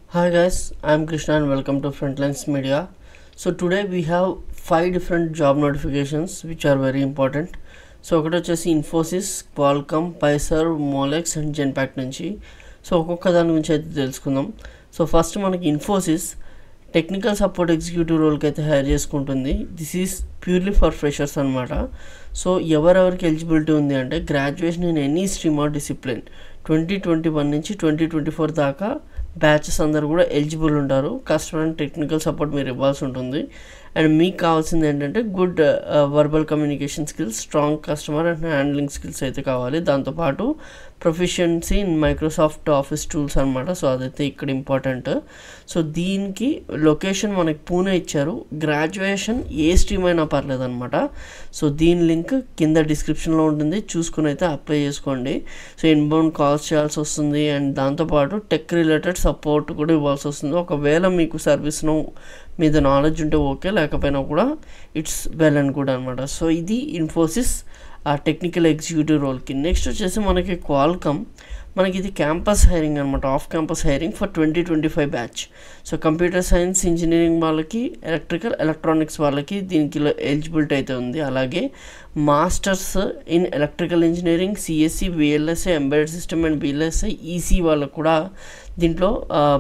Hi guys, I'm Krishna and welcome to Frontlines Media. So today we have five different job notifications which are very important. So ఒకటి వచ్చేసి Infosys Qualcomm Pfizer Molex and Genpact నుంచి so ఒక్కొక్క దాని గురించి అయితే తెలుసుకుందాం so first మనకి Infosys technical support executive రోల్కి అయితే హైర్ చేసుకుంటుంది this is purely for freshers అనమాట సో ఎవరెవరికి ఎలిజిబిలిటీ ఉంది అంటే graduation in any stream or discipline twenty twenty one నుంచి ట్వంటీ ట్వంటీ ఫోర్ దాకా బ్యాచెస్ అందరు కూడా ఎలిజిబుల్ ఉంటారు కస్టమర్ అండ్ టెక్నికల్ సపోర్ట్ మీరు ఇవ్వాల్సి ఉంటుంది అండ్ మీకు కావాల్సింది ఏంటంటే good verbal communication skills strong customer and handling skills అయితే కావాలి దాంతోపాటు proficiency in Microsoft office tools అనమాట సో అదైతే ఇక్కడ ఇంపార్టెంట్ సో దీనికి లొకేషన్ మనకి పూణే ఇచ్చారు గ్రాడ్యుయేషన్ ఏ స్ట్రీమ్ అయినా పర్లేదు అనమాట సో దీని లింక్ కింద డిస్క్రిప్షన్లో ఉంటుంది చూసుకుని అయితే అప్లై చేసుకోండి సో ఇన్బౌండ్ కాల్స్ చేయాల్సి వస్తుంది అండ్ దాంతోపాటు టెక్ రిలేటెడ్ సపోర్ట్ కూడా ఇవ్వాల్సి వస్తుంది ఒకవేళ మీకు సర్వీస్ను మీద నాలెడ్జ్ ఉంటే ఓకే లేకపోయినా కూడా ఇట్స్ వెల్ అండ్ గుడ్ అనమాట సో ఇది ఇన్ఫోసిస్ ఆ టెక్నికల్ ఎగ్జిక్యూటివ్ రోల్కి నెక్స్ట్ వచ్చేసి మనకి క్వాల్కమ్ మనకి ఇది క్యాంపస్ హైరింగ్ అనమాట off campus hiring for twenty twenty five batch so computer science engineering వాళ్ళకి ఎలక్ట్రికల్ ఎలక్ట్రానిక్స్ వాళ్ళకి దీనికి ఎలిజిబిలిటీ అయితే ఉంది అలాగే masters in electrical engineering CSC VLSI embedded system and VLSI EC వాళ్ళకు కూడా దీంట్లో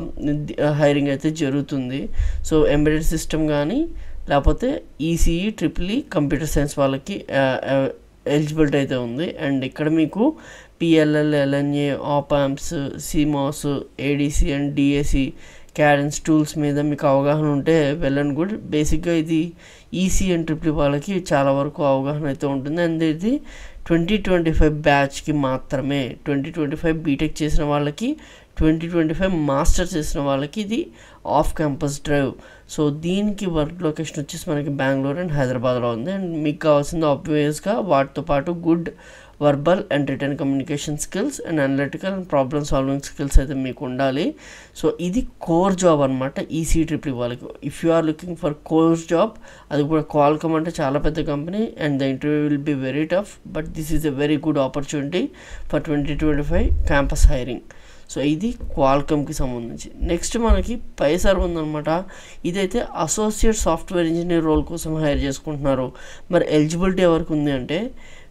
హైరింగ్ అయితే జరుగుతుంది సో ఎంబెడెడ్ సిస్టమ్ కానీ లేకపోతే ECE triple E computer science వాళ్ళకి ఎలిజిబిలిటీ అయితే ఉంది అండ్ ఇక్కడ మీకు PLL LNA opamps CMOS ADC and DAC cadence tools మీద మీకు అవగాహన ఉంటే వెల్ అండ్ గుడ్ బేసిక్గా ఇది ఈసీ అండ్ ట్రిపుల్ వాళ్ళకి చాలా వరకు అవగాహన అయితే ఉంటుంది అండ్ ఇది ట్వంటీ ట్వంటీ ఫైవ్ బ్యాచ్కి మాత్రమే ట్వంటీ ట్వంటీ ఫైవ్ బీటెక్ చేసిన వాళ్ళకి ట్వంటీ ట్వంటీ ఫైవ్ మాస్టర్ చేసిన వాళ్ళకి ఇది ఆఫ్ క్యాంపస్ డ్రైవ్ సో దీనికి వర్క్ లొకేషన్ వచ్చేసి మనకి బెంగళూరు అండ్ హైదరాబాద్లో ఉంది అండ్ మీకు కావాల్సింది ఆబ్వియస్గా వాటితో పాటు good verbal and return communication skills and analytical and problem solving skills అయితే మీకు ఉండాలి సో ఇది కోర్ జాబ్ అనమాట ఈసీ ట్రిపుల్ వాళ్ళకి if you are looking for core job అది కూడా క్వాల్కమ్ అంటే చాలా పెద్ద company and the interview will be very tough but this is a very good opportunity for twenty twenty five campus hiring so ఇది క్వాల్కమ్కి సంబంధించి next మనకి Pfizer ఉందన్నమాట ఇదైతే అసోసియేట్ సాఫ్ట్వేర్ ఇంజనీర్ రోల్ కోసం హైర్ చేసుకుంటున్నారు మరి ఎలిజిబిలిటీ ఎవరికి ఉంది అంటే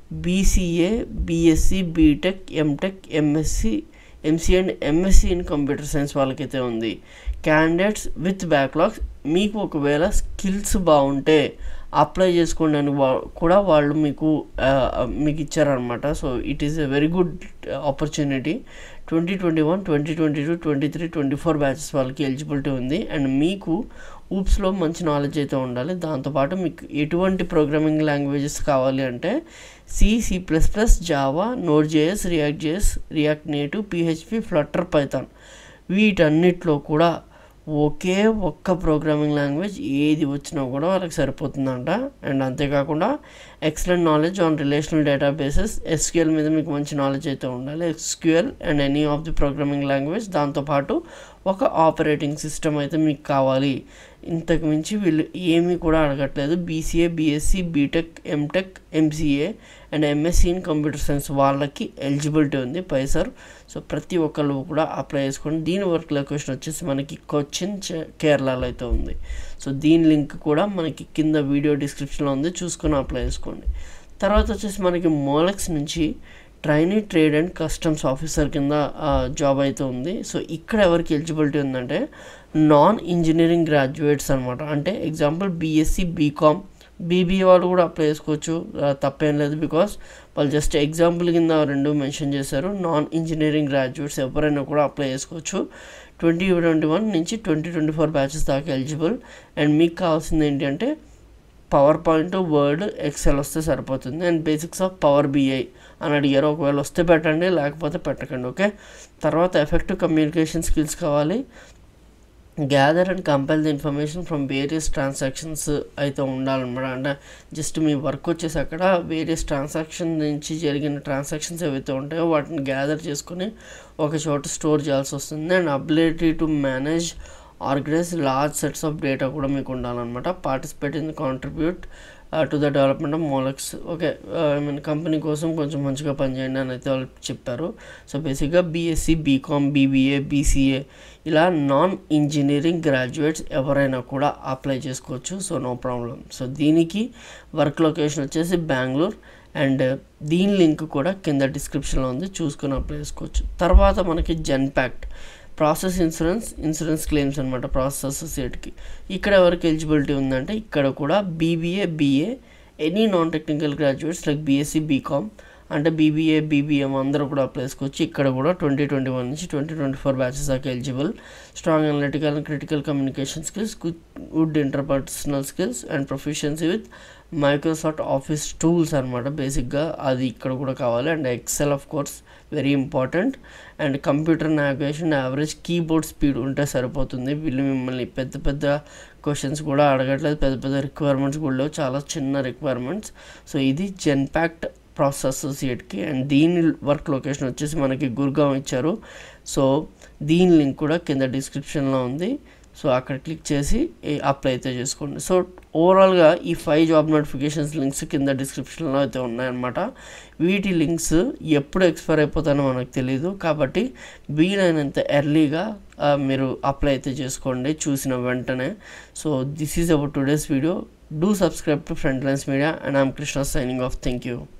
BCA BSc BTech MTech MSc MC and MSc in computer science వాళ్ళకైతే ఉంది క్యాండిడేట్స్ విత్ బ్యాక్లాగ్స్ మీకు ఒకవేళ స్కిల్స్ బాగుంటే అప్లై చేసుకోండి అని కూడా వాళ్ళు మీకు మీకు ఇచ్చారనమాట so it is a very good opportunity twenty twenty one twenty twenty two twenty three twenty four batches వాళ్ళకి ఎలిజిబిలిటీ ఉంది అండ్ మీకు ఊప్స్లో మంచి నాలెడ్జ్ అయితే ఉండాలి దాంతోపాటు మీకు ఎటువంటి ప్రోగ్రామింగ్ లాంగ్వేజెస్ కావాలి అంటే C C plus plus Java node JS React JS React Native PHP Flutter Python వీటన్నిటిలో కూడా ఒకే ఒక్క ప్రోగ్రామింగ్ లాంగ్వేజ్ ఏది వచ్చినా కూడా వాళ్ళకి సరిపోతుందంట అండ్ అంతేకాకుండా excellent knowledge on relational databases SQL మీద మీకు మంచి నాలెడ్జ్ అయితే ఉండాలి SQL and any of the programming language దాంతోపాటు ఒక ఆపరేటింగ్ సిస్టమ్ అయితే మీకు కావాలి ఇంతకు మించి వీళ్ళు ఏమీ కూడా అడగట్లేదు BCA BSc BTech MTech MCA and MSc in computer science వాళ్ళకి ఎలిజిబిలిటీ ఉంది పైసర్ సో ప్రతి ఒక్కళ్ళు కూడా అప్లై చేసుకోండి దీని వర్క్ లొకేషన్ వచ్చేసి మనకి కొచ్చిన్ కేరళలో అయితే ఉంది సో దీని లింక్ కూడా మనకి కింద వీడియో డిస్క్రిప్షన్లో ఉంది చూసుకొని అప్లై చేసుకోండి తర్వాత వచ్చేసి మనకి మోలెక్స్ నుంచి trainee trade and customs officer కింద జాబ్ అయితే ఉంది సో ఇక్కడ ఎవరికి ఎలిజిబిలిటీ ఉందంటే నాన్ ఇంజనీరింగ్ గ్రాడ్యుయేట్స్ అనమాట అంటే ఎగ్జాంపుల్ బీఎస్సీ బీకామ్ బీబీఏ వాళ్ళు కూడా అప్లై చేసుకోవచ్చు తప్పేం లేదు బికాస్ వాళ్ళు జస్ట్ ఎగ్జాంపుల్ కింద రెండు మెన్షన్ చేశారు నాన్ ఇంజనీరింగ్ గ్రాడ్యుయేట్స్ ఎవరైనా కూడా అప్లై చేసుకోవచ్చు ట్వంటీ ట్వంటీ వన్ నుంచి ట్వంటీ ట్వంటీ ఫోర్ బ్యాచెస్ దాకా ఎలిజిబుల్ అండ్ మీకు కావాల్సింది ఏంటి అంటే పవర్ పాయింట్ వర్డ్ ఎక్సెల్ వస్తే సరిపోతుంది and basics of Power BI అని అడిగారు ఒకవేళ వస్తే పెట్టండి లేకపోతే పెట్టకండి ఓకే తర్వాత ఎఫెక్టివ్ కమ్యూనికేషన్ స్కిల్స్ కావాలి gather and compile the information from various transactions అయితే ఉండాలన్నమాట అంటే జస్ట్ మీ వర్క్ వచ్చేసి అక్కడ వేరియస్ ట్రాన్సాక్షన్ నుంచి జరిగిన ట్రాన్సాక్షన్స్ ఏవైతే ఉంటాయో వాటిని గ్యాదర్ చేసుకొని ఒక చోట స్టోర్ చేయాల్సి వస్తుంది and ability to manage organise large sets of data కూడా మీకు ఉండాలన్నమాట participate in contribute to the development of Molex okay I mean company కోసం కొంచెం మంచిగా పనిచేయండి అని అయితే వాళ్ళు చెప్పారు సో బేసిక్గా బీఎస్సీ బీకామ్ బీబీఏ బీసీఏ ఇలా నాన్ ఇంజనీరింగ్ గ్రాడ్యుయేట్స్ ఎవరైనా కూడా అప్లై చేసుకోవచ్చు సో నో ప్రాబ్లం సో దీనికి వర్క్ లొకేషన్ వచ్చేసి బెంగళూరు అండ్ దీని లింక్ కూడా కింద డిస్క్రిప్షన్లో ఉంది చూసుకొని అప్లై చేసుకోవచ్చు తర్వాత మనకి Genpact process insurance insurance claims అనమాట ప్రాసెస్ అసోసియేట్కి ఇక్కడ ఎవరికి ఎలిజిబిలిటీ ఉందంటే ఇక్కడ కూడా BBA BA any non technical graduates like BSc BCom అంటే బీబీఏ బీబీఎం అందరూ కూడా అప్లై చేసుకోవచ్చు ఇక్కడ కూడా ట్వంటీ ట్వంటీ వన్ నుంచి ట్వంటీ ట్వంటీ ఫోర్ బ్యాచెస్ దాకా eligible strong analytical and critical communication skills good interpersonal skills and proficiency with Microsoft office tools అనమాట బేసిక్గా అది ఇక్కడ కూడా కావాలి and Excel of course very important and computer navigation average keyboard speed ఉంటే సరిపోతుంది వీళ్ళు మిమ్మల్ని పెద్ద పెద్ద క్వశ్చన్స్ కూడా అడగట్లేదు పెద్ద పెద్ద రిక్వైర్మెంట్స్ కూడా లేవు చాలా చిన్న రిక్వైర్మెంట్స్ సో ఇది జెన్పాక్ట్ ప్రాసెస్ అసోసియేట్కి అండ్ దీని వర్క్ లొకేషన్ వచ్చేసి మనకి గుర్గాం ఇచ్చారు సో దీని లింక్ కూడా కింద డిస్క్రిప్షన్లో ఉంది సో అక్కడ క్లిక్ చేసి అప్లై అయితే చేసుకోండి సో ఓవరాల్గా ఈ ఫైవ్ జాబ్ నోటిఫికేషన్స్ లింక్స్ కింద డిస్క్రిప్షన్లో అయితే ఉన్నాయన్నమాట వీటి లింక్స్ ఎప్పుడు ఎక్స్పైర్ అయిపోతానో మనకు తెలియదు కాబట్టి వీలైనంత ఎర్లీగా మీరు అప్లై అయితే చేసుకోండి చూసిన వెంటనే so this is about today's video do subscribe to front lines media and I'm Krishna signing off thank you